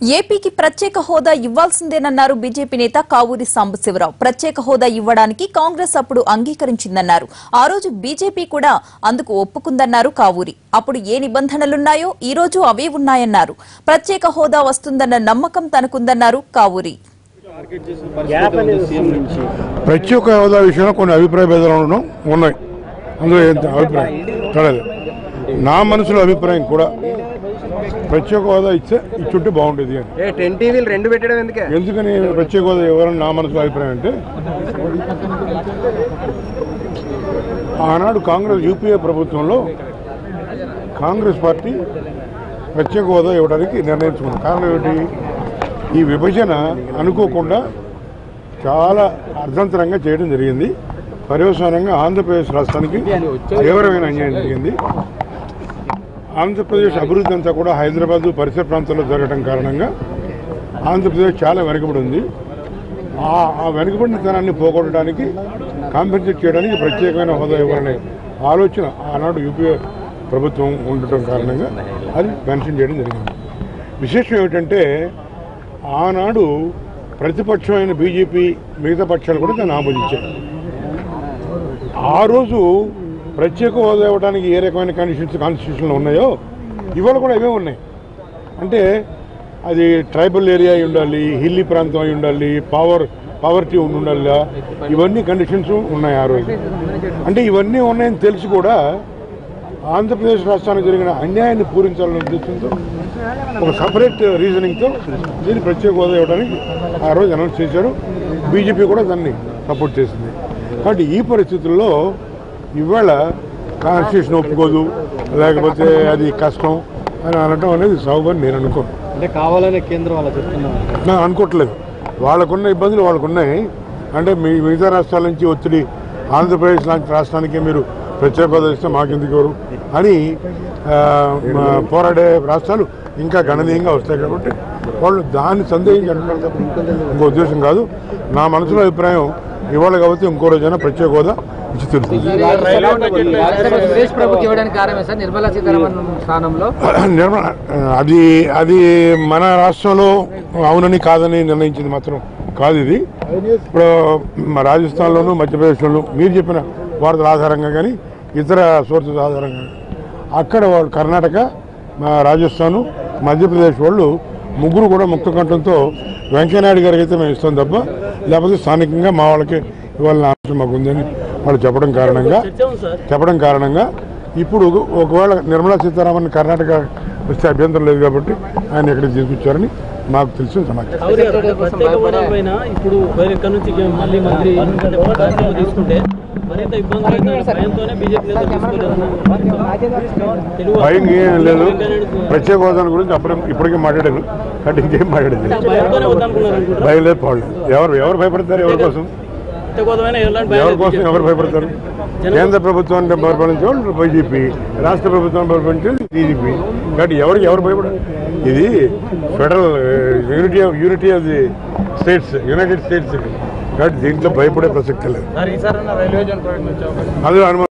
ఏపీకి ప్రత్యేక హోదా ఇవ్వాల్సిందేనన్నారు బీజేపీ నేత కావూరి సాంబశివరావు ప్రత్యేక హోదా ఇవ్వడానికి కాంగ్రెస్ అప్పుడు అంగీకరించిందన్నారు ఆ రోజు బీజేపీ కూడా అందుకు ఒప్పుకుందన్నారు కావూరి అప్పుడు ఏ నిబంధనలున్నాయో ఈ రోజు అవే ఉన్నాయన్నారు ప్రత్యేక హోదా వస్తుందన్న నమ్మకం తనకుందన్నారు కావూరి ప్రత్యేక హోదా విషయంలో కొన్ని అభిప్రాయ భేదాలు ఉండడం ఉన్నాయి అందులో ఏంత అభిప్రాయం కలదు నా మనసులో అభిప్రాయం కూడా ప్రత్యేక హోదా ఇస్తే ఇచ్చుంటే బాగుండేది అని ఏ టెన్ టీవీలు రెండు పెట్టడం ఎందుకే ఎందుకని ప్రత్యేక హోదా ఎవరని నా మనసులో అభిప్రాయం అంటే ఆనాడు కాంగ్రెస్ యూపీఏ ప్రభుత్వంలో కాంగ్రెస్ పార్టీ ప్రత్యేక హోదా ఇవ్వడానికి నిర్ణయించుకుంది కారణం ఏమిటి ఈ విభజన అనుకోకుండా చాలా అర్థంతరంగా చేయడం జరిగింది పర్యవసానంగా ఆంధ్రప్రదేశ్ రాష్ట్రానికి తీవ్రమైన అన్యాయం జరిగింది ఆంధ్రప్రదేశ్ అభివృద్ధి అంతా కూడా హైదరాబాద్ పరిసర ప్రాంతాల్లో జరగడం కారణంగా ఆంధ్రప్రదేశ్ చాలా వెనుకబడి ఉంది ఆ ఆ వెనుకబడినతనాన్ని పోగొట్టడానికి కాంపెన్సేట్ చేయడానికి ప్రత్యేకమైన హోదా ఇవ్వాలనే ఆలోచన ఆనాడు యూపీఏ ప్రభుత్వం ఉండటం కారణంగా అది మెన్షన్ చేయడం జరిగింది విశేషం ఏమిటంటే ఆనాడు ప్రతిపక్షమైన బీజేపీ మిగతా పక్షాలు కూడా దాన్ని ఆమోదించాయి ఆ రోజు ప్రత్యేక హోదా ఇవ్వడానికి ఏ రకమైన కండిషన్స్ కాన్స్టిట్యూషన్లో ఉన్నాయో ఇవాళ కూడా అవే ఉన్నాయి అంటే అది ట్రైబల్ ఏరియా అయి ఉండాలి హిల్లీ ప్రాంతం అయి ఉండాలి పవర్ పవర్టీ ఉండి ఉండాలి ఇవన్నీ కండిషన్స్ ఉన్నాయి ఆ రోజు అంటే ఇవన్నీ ఉన్నాయని తెలిసి కూడా ఆంధ్రప్రదేశ్ రాష్ట్రానికి జరిగిన అన్యాయాన్ని పూరించాలనే ఉద్దేశంతో ఒక సపరేట్ రీజనింగ్తో దీన్ని ప్రత్యేక హోదా ఇవ్వడానికి ఆ రోజు అనౌన్స్ చేశారు బీజేపీ కూడా దాన్ని సపోర్ట్ చేసింది కాబట్టి ఈ పరిస్థితుల్లో ఇవాళ కాన్స్టిట్యూషన్ ఒప్పుకోదు లేకపోతే అది కష్టం అని అనటం అనేది సౌబని నేను అనుకోను అంటే కావాలనే కేంద్రం అలా చెప్తున్నాను నేను అనుకోవట్లేదు వాళ్ళకున్న ఇబ్బందులు వాళ్ళకున్నాయి అంటే మీ మిగతా రాష్ట్రాల నుంచి ఒత్తిడి ఆంధ్రప్రదేశ్ లాంటి రాష్ట్రానికి మీరు ప్రత్యేక హోదా ఇస్తే మాకెందుకు ఎవరు అని ఆ, మా పోరాడే రాష్ట్రాలు ఇంకా గణనీయంగా వస్తాయి కాబట్టి వాళ్ళు దాన్ని సందేహించి అంటున్నారు తప్ప ఇంకో ఉద్దేశం కాదు నా మనసులో అభిప్రాయం ఇవాళ కాబట్టి ఇంకో రోజైనా ప్రత్యేక హోదా ఇచ్చి తెలుస్తుంది రాజ్యసభ సురేష్ ప్రభుకి ఇవ్వడానికి కారణమే సార్ నిర్మలా సీతారామన్ స్థానంలో నిర్మల అది అది మన రాష్ట్రంలో అవునని కాదని నిర్ణయించింది మాత్రం కాదు ఇది ఇప్పుడు మా రాజస్థాన్లోను మధ్యప్రదేశ్లోను మీరు చెప్పిన వార్తల ఆధారంగా కానీ ఇతర సోర్సెస్ ఆధారంగా అక్కడ వాళ్ళు కర్ణాటక మా రాజస్థాను మధ్యప్రదేశ్ వాళ్ళు ముగ్గురు కూడా ముక్త కంఠంతో వెంకయ్యనాయుడు గారికి అయితే మేము ఇస్తాం తప్ప లేకపోతే స్థానికంగా మా వాళ్ళకి ఇవాళ ఆలోచన మాకు ఉందని వాళ్ళు చెప్పడం కారణంగా చెప్పడం కారణంగా ఇప్పుడు ఒకవేళ నిర్మలా సీతారామన్ కర్ణాటక వస్తే అభ్యంతరం లేదు కాబట్టి ఆయన ఇక్కడికి తీసుకొచ్చారని మాకు తెలిసిన సమాచారం అవును గారు, ప్రత్యేక హోదా పైన ఇప్పుడు వేరే ఇక్కడ నుంచి మళ్ళీ మంత్రి రాష్ట్రంలో తీసుకుంటే మరింత ఇబ్బందులు అవుతాయన్న భయంతోనే బీజేపీ నేతలు తీసుకోలేదన్న తెలుగు భయం ఏం లేదు ప్రత్యేక హోదా గురించి అప్పుడే ఇప్పటికే మాట్లాడారు కాబట్టి ఇంకేం మాట్లాడేది లేదు. భయంతోనే వద్దనుకున్నారు అనుకుంటా భయం లేదు పాడు ఎవరు ఎవరు భయపడతారు ఎవరి కోసం ప్రత్యేక హోదా ఎలాంటి భయం ఎవరి లేదు కోసం ఎవరు భయపడతారు కేంద్ర ప్రభుత్వాన్ని పరిపాలించే వాళ్ళు బీజేపీ రాష్ట్ర ప్రభుత్వాన్ని పరిపాలించేది బీజేపీ కాబట్టి ఎవరికి ఎవరు భయపడరు ఇది federal unity of unity of the states United States కాబట్టి దీంట్లో భయపడే ప్రసక్తి లేదు ఈసారి రైల్వే జోన్ ప్రకటించారు అది అనుమానం